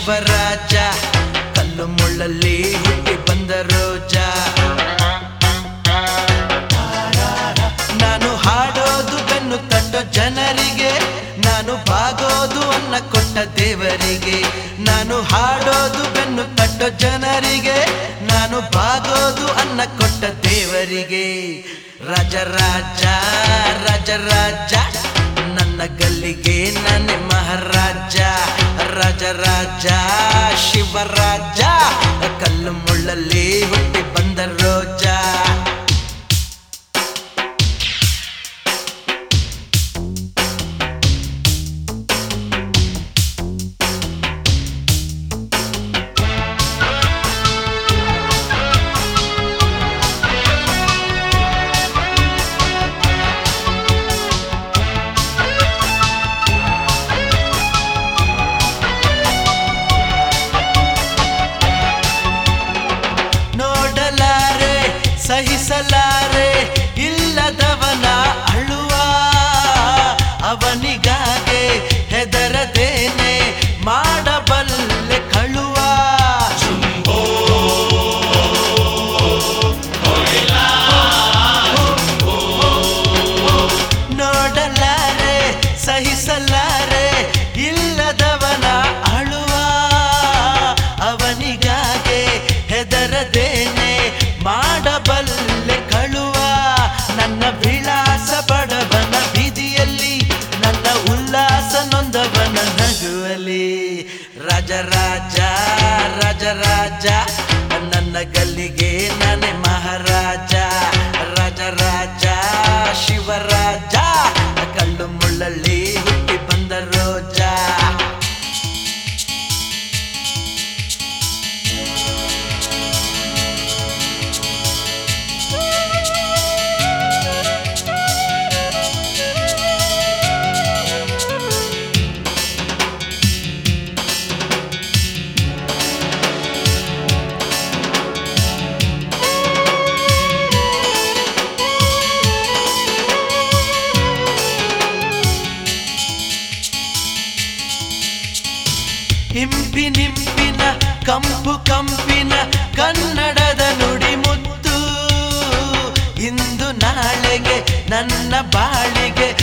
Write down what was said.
ಶಿವರಾಜ ಕಲ್ಲು ಮುಳ್ಳಲ್ಲಿ ಹುಟ್ಟಿ ಬಂದ ರೋಜ ನಾನು ಹಾಡೋದು ಬೆನ್ನು ತಟ್ಟೋ ಜನರಿಗೆ ನಾನು ಬಾಗೋದು ಅನ್ನ ಕೊಟ್ಟ ದೇವರಿಗೆ ನಾನು ಹಾಡೋದು ಬೆನ್ನು ತಟ್ಟೋ ಜನರಿಗೆ ನಾನು ಬಾಗೋದು ಅನ್ನ ಕೊಟ್ಟ ದೇವರಿಗೆ ರಾಜ ರಾಜ ರಾಜ ರಾಜ ನನ್ನ ಗಲ್ಲಿಗೆ ನಾನೇ ಮಹಾರಾಜ ರಾಜ ರಾಜ ಶಿವರಾಜ ಕಲ್ಲು ಮುಳ್ಳಲ್ಲಿ ಹುಟ್ಟಿ ಬಂದ ರೋಜ ನೋಡಲಾರೆ ಸಹಿಸಲಾರೆ ಇಲ್ಲದವನ ಅಳುವ ಅವನಿಗಾಗೆ ಹೆದರದೇನೆ ಮಾಡಬಲ್ಲೆ ಕಳುವ ನೋಡಲಾರೆ ಸಹಿಸಲಾರೆ ಇಲ್ಲದವನ ಅಳುವ ಅವನಿಗಾಗೆ ಹೆದರದೇನೆ ಮಾಡಬಲ್ಲೆ ಕಳುವ ನನ್ನ ವಿಳಾಸ ಬಡವನ ಬೀದಿಯಲ್ಲಿ ನನ್ನ ಉಲ್ಲಾಸ ನೊಂದವನ ನಗುವಲಿ ರಾಜ ರಾಜ ರಾಜ ರಾಜ ನನ್ನ ಗಲ್ಲಿಗೆ ನಾನೇ ಮಹಾರಾಜ ರಾಜ ರಾಜ ಶಿವರಾಜ ಕಳ್ಳು ಮುಳ್ಳಲ್ಲಿ ಹುಟ್ಟಿ ಬಂದ ರೋಜ ಹಿಂಪಿನಿಂಪಿನ ಕಂಪು ಕಂಪಿನ ಕನ್ನಡದ ನುಡಿ ಮುತ್ತು ಇಂದು ನಾಳೆಗೆ ನನ್ನ ಬಾಳಿಗೆ